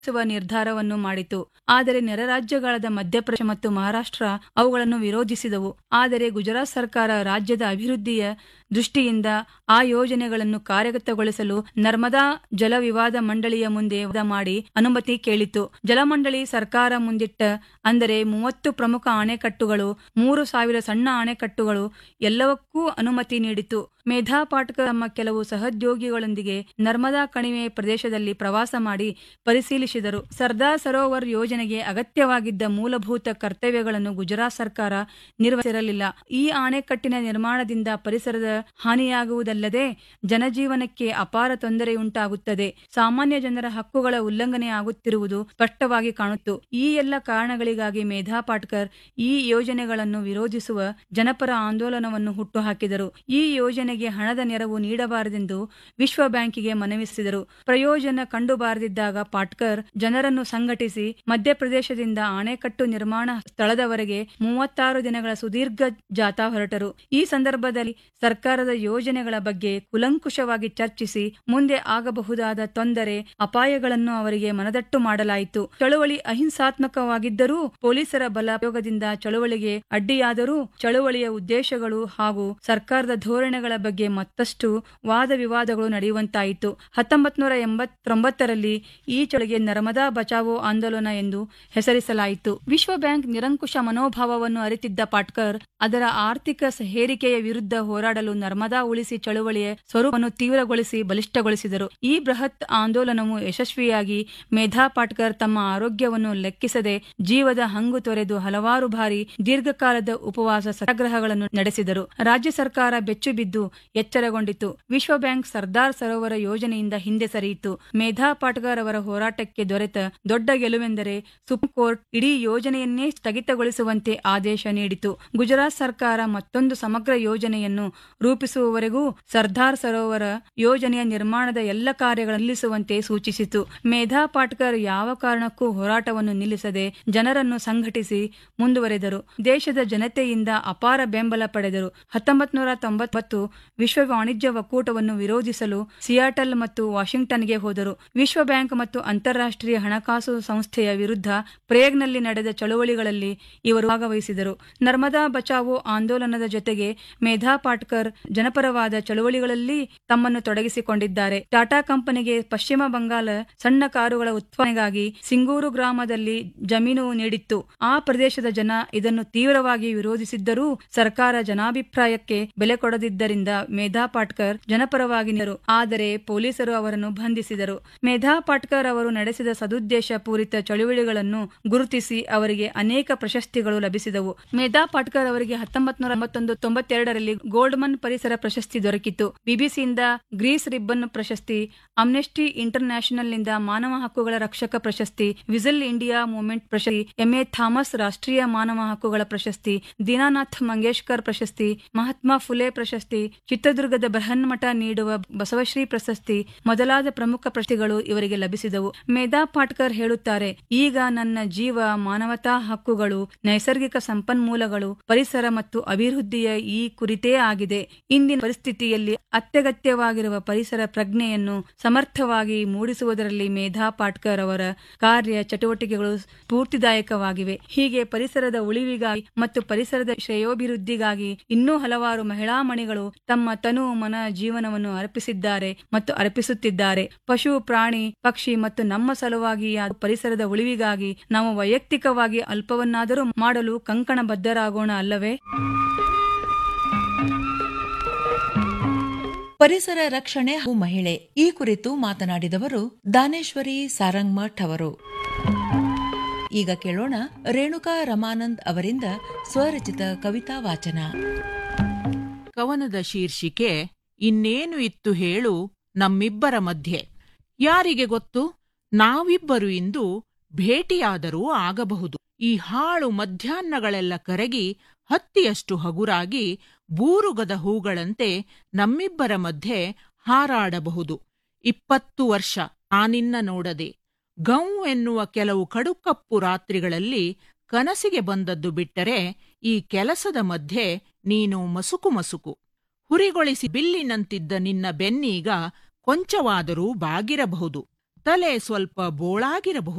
ಸುವ ನಿರ್ಧಾರವನ್ನು ಮಾಡಿತು ಆದರೆ ನೆರೆ ರಾಜ್ಯಗಳಾದ ಮಧ್ಯಪ್ರದೇಶ ಮತ್ತು ಮಹಾರಾಷ್ಟ್ರ ಅವುಗಳನ್ನು ವಿರೋಧಿಸಿದವು ಆದರೆ ಗುಜರಾತ್ ಸರ್ಕಾರ ರಾಜ್ಯದ ಅಭಿವೃದ್ಧಿಯ ದೃಷ್ಟಿಯಿಂದ ಆ ಯೋಜನೆಗಳನ್ನು ಕಾರ್ಯಗತಗೊಳಿಸಲು ನರ್ಮದಾ ಜಲ ವಿವಾದ ಮಂಡಳಿಯ ಮುಂದೆ ವಾದ ಮಾಡಿ ಅನುಮತಿ ಕೇಳಿತು ಜಲಮಂಡಳಿ ಸರ್ಕಾರ ಮುಂದಿಟ್ಟ ಅಂದರೆ ಮೂವತ್ತು ಪ್ರಮುಖ ಅಣೆಕಟ್ಟುಗಳು ಮೂರು ಸಾವಿರ ಸಣ್ಣ ಅಣೆಕಟ್ಟುಗಳು ಎಲ್ಲವಕ್ಕೂ ಅನುಮತಿ ನೀಡಿತು ಮೇಧಾ ಪಾಟ್ಕರ್ ತಮ್ಮ ಕೆಲವು ಸಹೋದ್ಯೋಗಿಗಳೊಂದಿಗೆ ನರ್ಮದಾ ಕಣಿವೆ ಪ್ರದೇಶದಲ್ಲಿ ಪ್ರವಾಸ ಮಾಡಿ ಪರಿಶೀಲಿಸಿದರು ಸರ್ದಾರ್ ಸರೋವರ್ ಯೋಜನೆಗೆ ಅಗತ್ಯವಾಗಿದ್ದ ಮೂಲಭೂತ ಕರ್ತವ್ಯಗಳನ್ನು ಗುಜರಾತ್ ಸರ್ಕಾರ ನಿರ್ವಹಿಸಿರಲಿಲ್ಲ ಈ ಅಣೆಕಟ್ಟಿನ ನಿರ್ಮಾಣದಿಂದ ಪರಿಸರದ ಹಾನಿಯಾಗುವುದಲ್ಲದೆ ಜನಜೀವನಕ್ಕೆ ಅಪಾರ ತೊಂದರೆಯುಂಟಾಗುತ್ತದೆ ಸಾಮಾನ್ಯ ಜನರ ಹಕ್ಕುಗಳ ಉಲ್ಲಂಘನೆ ಆಗುತ್ತಿರುವುದು ಸ್ಪಷ್ಟವಾಗಿ ಕಾಣುತ್ತು ಈ ಎಲ್ಲ ಕಾರಣಗಳಿಗಾಗಿ ಮೇಧಾ ಪಾಟ್ಕರ್ ಈ ಯೋಜನೆಗಳನ್ನು ವಿರೋಧಿಸುವ ಜನಪರ ಆಂದೋಲನವನ್ನು ಹುಟ್ಟುಹಾಕಿದರು ಈ ಯೋಜನೆಗೆ ಹಣದ ನೆರವು ನೀಡಬಾರದೆಂದು ವಿಶ್ವ ಬ್ಯಾಂಕಿಗೆ ಮನವಿಸಿದರು ಪ್ರಯೋಜನ ಕಂಡುಬಾರದಿದ್ದಾಗ ಪಾಟ್ಕರ್ ಜನರನ್ನು ಸಂಘಟಿಸಿ ಮಧ್ಯಪ್ರದೇಶದಿಂದ ಅಣೆಕಟ್ಟು ನಿರ್ಮಾಣ ಸ್ಥಳದವರೆಗೆ ಮೂವತ್ತಾರು ದಿನಗಳ ಸುದೀರ್ಘ ಜಾಥಾ ಹೊರಟರು ಈ ಸಂದರ್ಭದಲ್ಲಿ ಸರ್ಕಾರದ ಯೋಜನೆಗಳ ಬಗ್ಗೆ ಕುಲಂಕುಷವಾಗಿ ಚರ್ಚಿಸಿ ಮುಂದೆ ಆಗಬಹುದಾದ ತೊಂದರೆ ಅಪಾಯಗಳನ್ನು ಅವರಿಗೆ ಮನದಟ್ಟು ಮಾಡಲಾಯಿತು ಚಳುವಳಿ ಅಹಿಂಸಾತ್ಮಕವಾಗಿದ್ದರೂ ಪೊಲೀಸರ ಬಲ ಪ್ರಯೋಗದಿಂದ ಚಳುವಳಿಗೆ ಅಡ್ಡಿಯಾದರೂ ಚಳುವಳಿಯ ಉದ್ದೇಶಗಳು ಹಾಗೂ ಸರ್ಕಾರದ ಧೋರಣೆಗಳ ಬಗ್ಗೆ ಮತ್ತಷ್ಟು ವಾದ ವಿವಾದಗಳು ನಡೆಯುವಂತಾಯಿತು ಹತ್ತೊಂಬತ್ ನೂರ ಎಂಬತ್ತೊಂಬತ್ತರಲ್ಲಿ ಈ ಚಳುವಳಿಗೆ ನರ್ಮದಾ ಬಚಾವೋ ಆಂದೋಲನ ಎಂದು ಹೆಸರಿಸಲಾಯಿತು ವಿಶ್ವ ಬ್ಯಾಂಕ್ ನಿರಂಕುಶ ಮನೋಭಾವವನ್ನು ಅರಿತಿದ್ದ ಪಾಟ್ಕರ್ ಅದರ ಆರ್ಥಿಕ ಹೇರಿಕೆಯ ವಿರುದ್ಧ ಹೋರಾಡಲು ನರ್ಮದಾ ಉಳಿಸಿ ಚಳುವಳಿಯ ಸ್ವರೂಪವನ್ನು ತೀವ್ರಗೊಳಿಸಿ ಬಲಿಷ್ಠಗೊಳಿಸಿದರು ಈ ಬೃಹತ್ ಆಂದೋಲನವು ಯಶಸ್ವಿಯಾಗಿ ಮೇಧಾ ಪಾಟ್ಕರ್ ತಮ್ಮ ಆರೋಗ್ಯವನ್ನು ಲೆಕ್ಕಿಸದೆ ಜೀವದ ಹಂಗು ತೊರೆದು ಹಲವಾರು ಬಾರಿ ದೀರ್ಘಕಾಲದ ಉಪವಾಸ ಸತ್ಯಾಗ್ರಹಗಳನ್ನು ನಡೆಸಿದರು ರಾಜ್ಯ ಸರ್ಕಾರ ಬೆಚ್ಚು ಬಿದ್ದು ಎಚ್ಚರಗೊಂಡಿತು ವಿಶ್ವ ಬ್ಯಾಂಕ್ ಸರ್ದಾರ್ ಸರೋವರ ಯೋಜನೆಯಿಂದ ಹಿಂದೆ ಸರಿಯಿತು ಮೇಧಾ ಪಾಟ್ಕರ್ ಅವರ ಹೋರಾಟಕ್ಕೆ ದೊರೆತ ದೊಡ್ಡ ಗೆಲುವೆಂದರೆ ಸುಪ್ರೀಂ ಕೋರ್ಟ್ ಇಡೀ ಯೋಜನೆಯನ್ನೇ ಸ್ಥಗಿತಗೊಳಿಸುವಂತೆ ಆದೇಶ ನೀಡಿತು ಗುಜರಾತ್ ಸರ್ಕಾರ ಮತ್ತೊಂದು ಸಮಗ್ರ ಯೋಜನೆಯನ್ನು ರೂಪಿಸುವವರೆಗೂ ಸರ್ದಾರ್ ಸರೋವರ ಯೋಜನೆಯ ನಿರ್ಮಾಣದ ಎಲ್ಲ ಕಾರ್ಯಗಳನ್ನು ನಿಲ್ಲಿಸುವಂತೆ ಸೂಚಿಸಿತು ಮೇಧಾ ಪಾಟ್ಕರ್ ಯಾವ ಕಾರಣಕ್ಕೂ ಹೋರಾಟವನ್ನು ನಿಲ್ಲಿಸದೆ ಜನರನ್ನು ಸಂಘಟಿಸಿ ಮುಂದುವರೆದರು ದೇಶದ ಜನತೆಯಿಂದ ಅಪಾರ ಬೆಂಬಲ ಪಡೆದರು ಹತ್ತೊಂಬತ್ ನೂರ ತೊಂಬತ್ತು ವಿಶ್ವ ವಾಣಿಜ್ಯ ಒಕ್ಕೂಟವನ್ನು ವಿರೋಧಿಸಲು ಸಿಯಾಟಲ್ ಮತ್ತು ವಾಷಿಂಗ್ಟನ್ಗೆ ಹೋದರು ವಿಶ್ವ ಬ್ಯಾಂಕ್ ಮತ್ತು ಅಂತಾರಾಷ್ಟ್ರೀಯ ಹಣಕಾಸು ಸಂಸ್ಥೆಯ ವಿರುದ್ಧ ಪ್ರೇಗ್ನಲ್ಲಿ ನಡೆದ ಚಳುವಳಿಗಳಲ್ಲಿ ಇವರು ಭಾಗವಹಿಸಿದರು ನರ್ಮದಾ ಬಚಾವೋ ಆಂದೋಲನದ ಜೊತೆಗೆ ಮೇಧಾ ಪಾಟ್ಕರ್ ಜನಪರವಾದ ಚಳುವಳಿಗಳಲ್ಲಿ ತಮ್ಮನ್ನು ತೊಡಗಿಸಿಕೊಂಡಿದ್ದಾರೆ ಟಾಟಾ ಕಂಪನಿಗೆ ಪಶ್ಚಿಮ ಬಂಗಾಳ ಸಣ್ಣ ಕಾರುಗಳ ಉತ್ಪಾದನೆಗಾಗಿ ಸಿಂಗೂರು ಗ್ರಾಮದಲ್ಲಿ ಜಮೀನು ನೀಡಿತ್ತು ಆ ಪ್ರದೇಶದ ಜನ ಇದನ್ನು ತೀವ್ರವಾಗಿ ವಿರೋಧಿಸಿದ್ದರೂ ಸರ್ಕಾರ ಜನಾಭಿಪ್ರಾಯಕ್ಕೆ ಬೆಲೆ ಕೊಡದಿದ್ದರಿಂದ ಮೇಧಾ ಪಾಟ್ಕರ್ ಜನಪರವಾಗಿ ನಿಂತರು ಆದರೆ ಪೊಲೀಸರು ಅವರನ್ನು ಬಂಧಿಸಿದರು ಮೇಧಾ ಪಾಟ್ಕರ್ ಅವರು ನಡೆಸಿದ ಸದುದ್ದೇಶ ಪೂರಿತ ಚಳುವಳಿಗಳನ್ನು ಗುರುತಿಸಿ ಅವರಿಗೆ ಅನೇಕ ಪ್ರಶಸ್ತಿಗಳು ಲಭಿಸಿದವು ಮೇಧಾ ಪಾಟ್ಕರ್ ಅವರಿಗೆ ಹತ್ತೊಂಬತ್ ನೂರ ಎಂಬತ್ತೊಂದು ತೊಂಬತ್ತೆರಡರಲ್ಲಿ ಗೋಲ್ಡ್ಮನ್ ಪರಿಸರ ಪ್ರಶಸ್ತಿ ದೊರಕಿತು ಬಿಬಿಸಿಯಿಂದ ಗ್ರೀಸ್ ರಿಬ್ಬನ್ ಪ್ರಶಸ್ತಿ ಅಮ್ನೆಸ್ಟಿ ಇಂಟರ್ ನ್ಯಾಷನಲ್ನಿಂದ ಮಾನವ ಹಕ್ಕುಗಳ ರಕ್ಷಕ ಪ್ರಶಸ್ತಿ ವಿಸಿಲ್ ಇಂಡಿಯಾ ಮೂವ್ಮೆಂಟ್ ಪ್ರಶಸ್ತಿ ಎಂಎ ಥಾಮಸ್ ರಾಷ್ಟ್ರೀಯ ಮಾನವ ಹಕ್ಕುಗಳ ಪ್ರಶಸ್ತಿ ದೀನಾನಾಥ್ ಮಂಗೇಶ್ಕರ್ ಪ್ರಶಸ್ತಿ ಮಹಾತ್ಮ ಫುಲೆ ಪ್ರಶಸ್ತಿ ಚಿತ್ರದುರ್ಗದ ಬೃಹನ್ಮಠ ನೀಡುವ ಬಸವಶ್ರೀ ಪ್ರಶಸ್ತಿ ಮೊದಲಾದ ಪ್ರಮುಖ ಪ್ರಶಸ್ತಿಗಳು ಇವರಿಗೆ ಲಭಿಸಿದವು ಮೇಧಾ ಪಾಟ್ಕರ್ ಹೇಳುತ್ತಾರೆ ಈಗ ನನ್ನ ಜೀವ ಮಾನವತಾ ಹಕ್ಕುಗಳು ನೈಸರ್ಗಿಕ ಸಂಪನ್ಮೂಲಗಳು ಪರಿಸರ ಮತ್ತು ಅಭಿವೃದ್ಧಿಯ ಈ ಕುರಿತೇ ಆಗಿದೆ ಇಂದಿನ ಪರಿಸ್ಥಿತಿಯಲ್ಲಿ ಅತ್ಯಗತ್ಯವಾಗಿರುವ ಪರಿಸರ ಪ್ರಜ್ಞೆಯನ್ನು ಸಮರ್ಥವಾಗಿ ಮೂಡಿಸುವುದರಲ್ಲಿ ಮೇಧಾ ಪಾಟ್ಕರ್ ಅವರ ಕಾರ್ಯ ಚಟುವಟಿಕೆಗಳು ಸ್ಫೂರ್ತಿದಾಯಕವಾಗಿವೆ ಹೀಗೆ ಪರಿಸರದ ಉಳಿವಿಗಾಗಿ ಮತ್ತು ಪರಿಸರದ ಶ್ರೇಯೋಭಿವೃದ್ಧಿಗಾಗಿ ಇನ್ನೂ ಹಲವಾರು ಮಹಿಳಾ ಮಣಿಗಳು ತಮ್ಮ ತನು ಮನ ಜೀವನವನ್ನು ಅರ್ಪಿಸಿದ್ದಾರೆ ಮತ್ತು ಅರ್ಪಿಸುತ್ತಿದ್ದಾರೆ ಪಶು ಪ್ರಾಣಿ ಪಕ್ಷಿ ಮತ್ತು ನಮ್ಮ ಸಲುವಾಗಿ ಆ ಪರಿಸರದ ಉಳಿವಿಗಾಗಿ ನಾವು ವೈಯಕ್ತಿಕವಾಗಿ ಅಲ್ಪವನ್ನಾದರೂ ಮಾಡಲು ಕಂಕಣಬದ್ಧರಾಗೋಣ ಅಲ್ಲವೇ ಪರಿಸರ ರಕ್ಷಣೆ ಹಾಗೂ ಮಹಿಳೆ ಈ ಕುರಿತು ಮಾತನಾಡಿದವರು ದಾನೇಶ್ವರಿ ಸಾರಂಗ್ಮಠ್ ಅವರು ಈಗ ಕೇಳೋಣ ರೇಣುಕಾ ರಮಾನಂದ್ ಅವರಿಂದ ಸ್ವರಚಿತ ಕವಿತಾ ವಾಚನ ಕವನದ ಶೀರ್ಷಿಕೆ ಇನ್ನೇನು ಇತ್ತು ಹೇಳು ನಮ್ಮಿಬ್ಬರ ಮಧ್ಯೆ ಯಾರಿಗೆ ಗೊತ್ತು ನಾವಿಬ್ಬರು ಇಂದು ಭೇಟಿಯಾದರೂ ಆಗಬಹುದು ಈ ಹಾಳು ಮಧ್ಯಾಹ್ನಗಳೆಲ್ಲ ಕರಗಿ ಹತ್ತಿಯಷ್ಟು ಹಗುರಾಗಿ ಬೂರುಗದ ಹೂಗಳಂತೆ ನಮ್ಮಿಬ್ಬರ ಮಧ್ಯೆ ಹಾರಾಡಬಹುದು ಇಪ್ಪತ್ತು ವರ್ಷ ನಾನಿನ್ನ ನೋಡದೆ ಗೌ ಎನ್ನುವ ಕೆಲವು ಕಡುಕಪ್ಪು ರಾತ್ರಿಗಳಲ್ಲಿ ಕನಸಿಗೆ ಬಂದದ್ದು ಬಿಟ್ಟರೆ ಈ ಕೆಲಸದ ಮಧ್ಯೆ ನೀನು ಮಸುಕು ಮಸುಕು ಹುರಿಗೊಳಿಸಿ ಬಿಲ್ಲಿನಂತಿದ್ದ ನಿನ್ನ ಬೆನ್ನೀಗ ಕೊಂಚವಾದರೂ ಬಾಗಿರಬಹುದು ತಲೆ ಸ್ವಲ್ಪ ಬೋಳಾಗಿರಬಹುದು